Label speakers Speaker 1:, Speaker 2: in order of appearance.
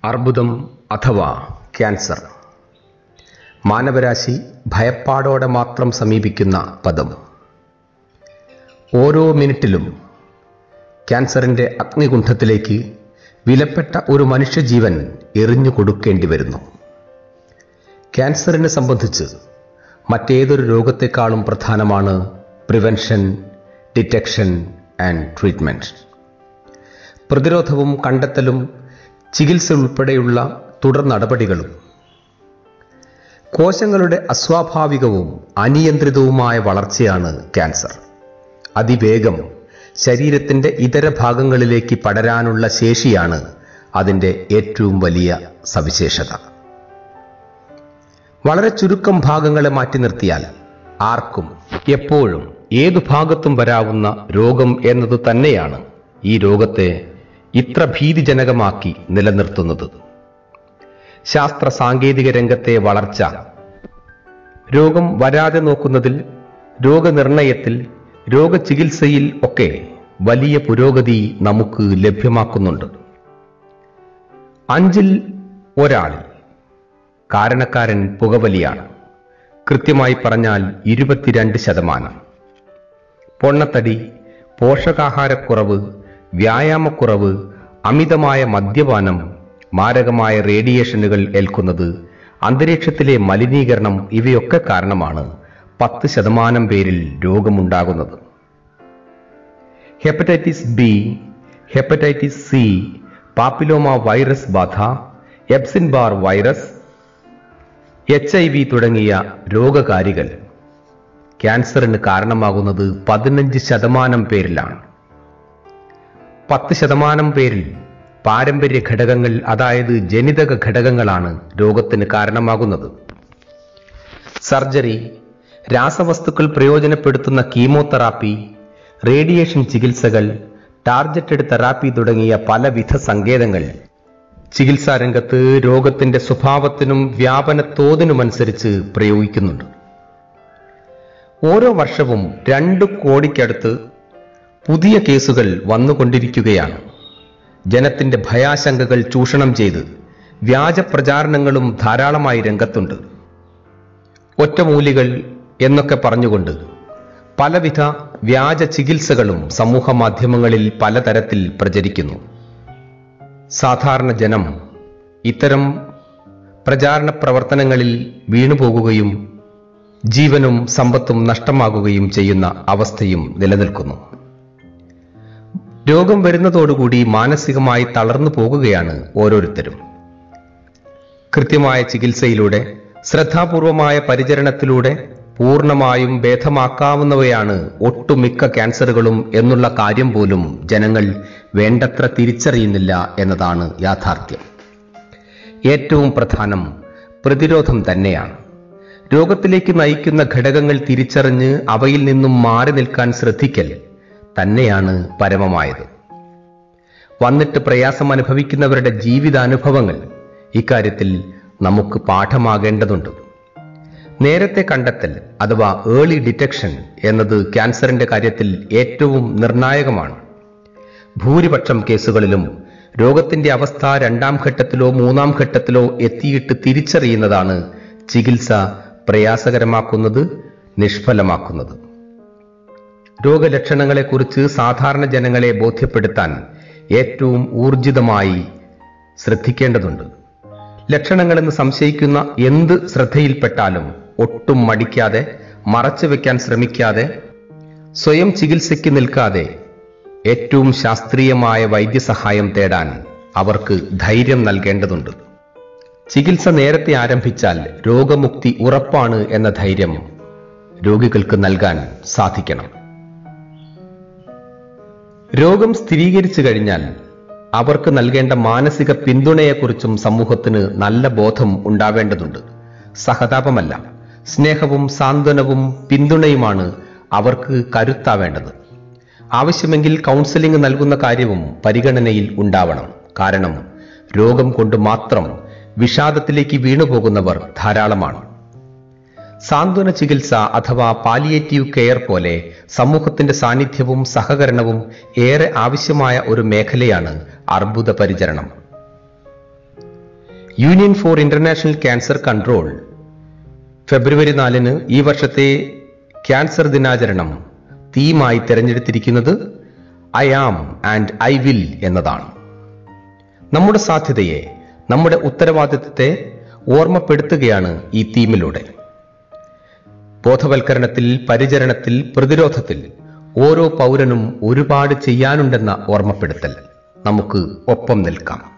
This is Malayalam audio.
Speaker 1: അർബുദം അഥവാ ക്യാൻസർ മാനവരാശി ഭയപ്പാടോടെ മാത്രം സമീപിക്കുന്ന പദം ഓരോ മിനിറ്റിലും ക്യാൻസറിൻ്റെ അഗ്നികുണ്ഠത്തിലേക്ക് വിലപ്പെട്ട ഒരു മനുഷ്യജീവൻ എറിഞ്ഞു കൊടുക്കേണ്ടി വരുന്നു ക്യാൻസറിനെ സംബന്ധിച്ച് മറ്റേതൊരു രോഗത്തെക്കാളും പ്രധാനമാണ് പ്രിവെൻഷൻ ഡിറ്റക്ഷൻ ആൻഡ് ട്രീറ്റ്മെൻറ്റ് പ്രതിരോധവും കണ്ടെത്തലും ചികിത്സ ഉൾപ്പെടെയുള്ള തുടർ നടപടികളും കോശങ്ങളുടെ അസ്വാഭാവികവും അനിയന്ത്രിതവുമായ വളർച്ചയാണ് ക്യാൻസർ അതിവേഗം ശരീരത്തിൻ്റെ ഇതര ഭാഗങ്ങളിലേക്ക് പടരാനുള്ള ശേഷിയാണ് അതിൻ്റെ ഏറ്റവും വലിയ സവിശേഷത വളരെ ചുരുക്കം ഭാഗങ്ങളെ മാറ്റി നിർത്തിയാൽ ആർക്കും എപ്പോഴും ഏതു ഭാഗത്തും വരാവുന്ന രോഗം എന്നത് തന്നെയാണ് ഈ രോഗത്തെ ഇത്ര ഭീതിജനകമാക്കി നിലനിർത്തുന്നത് ശാസ്ത്ര സാങ്കേതിക രംഗത്തെ വളർച്ച രോഗം വരാതെ നോക്കുന്നതിൽ രോഗനിർണയത്തിൽ രോഗചികിത്സയിൽ ഒക്കെ വലിയ പുരോഗതി നമുക്ക് ലഭ്യമാക്കുന്നുണ്ട് അഞ്ചിൽ ഒരാളിൽ കാരണക്കാരൻ പുകവലിയാണ് കൃത്യമായി പറഞ്ഞാൽ ഇരുപത്തിരണ്ട് ശതമാനം പൊണ്ണത്തടി പോഷകാഹാരക്കുറവ് വ്യായാമക്കുറവ് അമിതമായ മദ്യപാനം മാരകമായ റേഡിയേഷനുകൾ ഏൽക്കുന്നത് അന്തരീക്ഷത്തിലെ മലിനീകരണം ഇവയൊക്കെ കാരണമാണ് പത്ത് ശതമാനം പേരിൽ രോഗമുണ്ടാകുന്നത് hepatitis B hepatitis C papilloma virus ബാധ Epstein Barr virus H I V തുടങ്ങിയ രോഗകാരികൾ ക്യാൻസറിന് കാരണമാകുന്നത് പതിനഞ്ച് ശതമാനം പേരിലാണ് പത്ത് ശതമാനം പേരിൽ പാരമ്പര്യ ഘടകങ്ങൾ അതായത് ജനിതക ഘടകങ്ങളാണ് രോഗത്തിന് കാരണമാകുന്നത് സർജറി രാസവസ്തുക്കൾ പ്രയോജനപ്പെടുത്തുന്ന കീമോതെറാപ്പി റേഡിയേഷൻ ചികിത്സകൾ ടാർജറ്റഡ് തെറാപ്പി തുടങ്ങിയ പലവിധ സങ്കേതങ്ങൾ ചികിത്സാ രംഗത്ത് രോഗത്തിന്റെ സ്വഭാവത്തിനും വ്യാപന തോതിനുമനുസരിച്ച് പ്രയോഗിക്കുന്നുണ്ട് ഓരോ വർഷവും രണ്ട് കോടിക്കടുത്ത് പുതിയ കേസുകൾ വന്നുകൊണ്ടിരിക്കുകയാണ് ജനത്തിന്റെ ഭയാശങ്കകൾ ചൂഷണം ചെയ്ത് വ്യാജ പ്രചാരണങ്ങളും ധാരാളമായി രംഗത്തുണ്ട് ഒറ്റമൂലികൾ എന്നൊക്കെ പറഞ്ഞുകൊണ്ട് പലവിധ വ്യാജ ചികിത്സകളും സമൂഹ മാധ്യമങ്ങളിൽ പലതരത്തിൽ പ്രചരിക്കുന്നു സാധാരണ ജനം ഇത്തരം പ്രചാരണ പ്രവർത്തനങ്ങളിൽ വീണുപോകുകയും ജീവനും സമ്പത്തും നഷ്ടമാകുകയും ചെയ്യുന്ന അവസ്ഥയും നിലനിൽക്കുന്നു രോഗം വരുന്നതോടുകൂടി മാനസികമായി തളർന്നു പോകുകയാണ് ഓരോരുത്തരും കൃത്യമായ ചികിത്സയിലൂടെ ശ്രദ്ധാപൂർവമായ പരിചരണത്തിലൂടെ പൂർണ്ണമായും ഭേദമാക്കാവുന്നവയാണ് ഒട്ടുമിക്ക ക്യാൻസറുകളും എന്നുള്ള കാര്യം പോലും ജനങ്ങൾ വേണ്ടത്ര തിരിച്ചറിയുന്നില്ല എന്നതാണ് യാഥാർത്ഥ്യം ഏറ്റവും പ്രധാനം പ്രതിരോധം തന്നെയാണ് രോഗത്തിലേക്ക് നയിക്കുന്ന ഘടകങ്ങൾ തിരിച്ചറിഞ്ഞ് അവയിൽ നിന്നും മാറി നിൽക്കാൻ ശ്രദ്ധിക്കൽ തന്നെയാണ് പരമമായത് വന്നിട്ട് പ്രയാസം അനുഭവിക്കുന്നവരുടെ ജീവിതാനുഭവങ്ങൾ ഇക്കാര്യത്തിൽ നമുക്ക് പാഠമാകേണ്ടതുണ്ട് നേരത്തെ കണ്ടെത്തൽ അഥവാ ഏർലി ഡിറ്റക്ഷൻ എന്നത് ക്യാൻസറിന്റെ കാര്യത്തിൽ ഏറ്റവും നിർണായകമാണ് ഭൂരിപക്ഷം കേസുകളിലും രോഗത്തിന്റെ അവസ്ഥ രണ്ടാം ഘട്ടത്തിലോ മൂന്നാം ഘട്ടത്തിലോ എത്തിയിട്ട് തിരിച്ചറിയുന്നതാണ് ചികിത്സ പ്രയാസകരമാക്കുന്നത് നിഷ്ഫലമാക്കുന്നത് രോഗലക്ഷണങ്ങളെക്കുറിച്ച് സാധാരണ ജനങ്ങളെ ബോധ്യപ്പെടുത്താൻ ഏറ്റവും ഊർജിതമായി ശ്രദ്ധിക്കേണ്ടതുണ്ട് ലക്ഷണങ്ങളെന്ന് സംശയിക്കുന്ന എന്ത് ശ്രദ്ധയിൽപ്പെട്ടാലും ഒട്ടും മടിക്കാതെ മറച്ചു വെക്കാൻ ശ്രമിക്കാതെ സ്വയം ചികിത്സയ്ക്ക് നിൽക്കാതെ ഏറ്റവും ശാസ്ത്രീയമായ വൈദ്യസഹായം തേടാൻ അവർക്ക് ധൈര്യം നൽകേണ്ടതുണ്ട് ചികിത്സ നേരത്തെ ആരംഭിച്ചാൽ രോഗമുക്തി ഉറപ്പാണ് എന്ന ധൈര്യം രോഗികൾക്ക് നൽകാൻ സാധിക്കണം രോഗം സ്ഥിരീകരിച്ചു കഴിഞ്ഞാൽ അവർക്ക് നൽകേണ്ട മാനസിക പിന്തുണയെക്കുറിച്ചും സമൂഹത്തിന് നല്ല ബോധം ഉണ്ടാവേണ്ടതുണ്ട് സഹതാപമല്ല സ്നേഹവും സാന്ത്വനവും പിന്തുണയുമാണ് അവർക്ക് കരുത്താവേണ്ടത് ആവശ്യമെങ്കിൽ കൗൺസിലിംഗ് നൽകുന്ന കാര്യവും പരിഗണനയിൽ ഉണ്ടാവണം കാരണം രോഗം കൊണ്ട് മാത്രം വിഷാദത്തിലേക്ക് വീണുപോകുന്നവർ ധാരാളമാണ് സാന്ത്വന ചികിത്സ അഥവാ പാലിയേറ്റീവ് കെയർ പോലെ സമൂഹത്തിന്റെ സാന്നിധ്യവും സഹകരണവും ഏറെ ആവശ്യമായ ഒരു മേഖലയാണ് അർബുദ പരിചരണം union for international cancer control ഫെബ്രുവരി നാലിന് ഈ വർഷത്തെ ക്യാൻസർ ദിനാചരണം തീമായി തിരഞ്ഞെടുത്തിരിക്കുന്നത് I am and I will എന്നതാണ് നമ്മുടെ സാധ്യതയെ നമ്മുടെ ഉത്തരവാദിത്വത്തെ ഓർമ്മപ്പെടുത്തുകയാണ് ഈ തീമിലൂടെ ബോധവൽക്കരണത്തിൽ പരിചരണത്തിൽ പ്രതിരോധത്തിൽ ഓരോ പൗരനും ഒരുപാട് ചെയ്യാനുണ്ടെന്ന ഓർമ്മപ്പെടുത്തൽ നമുക്ക് ഒപ്പം നിൽക്കാം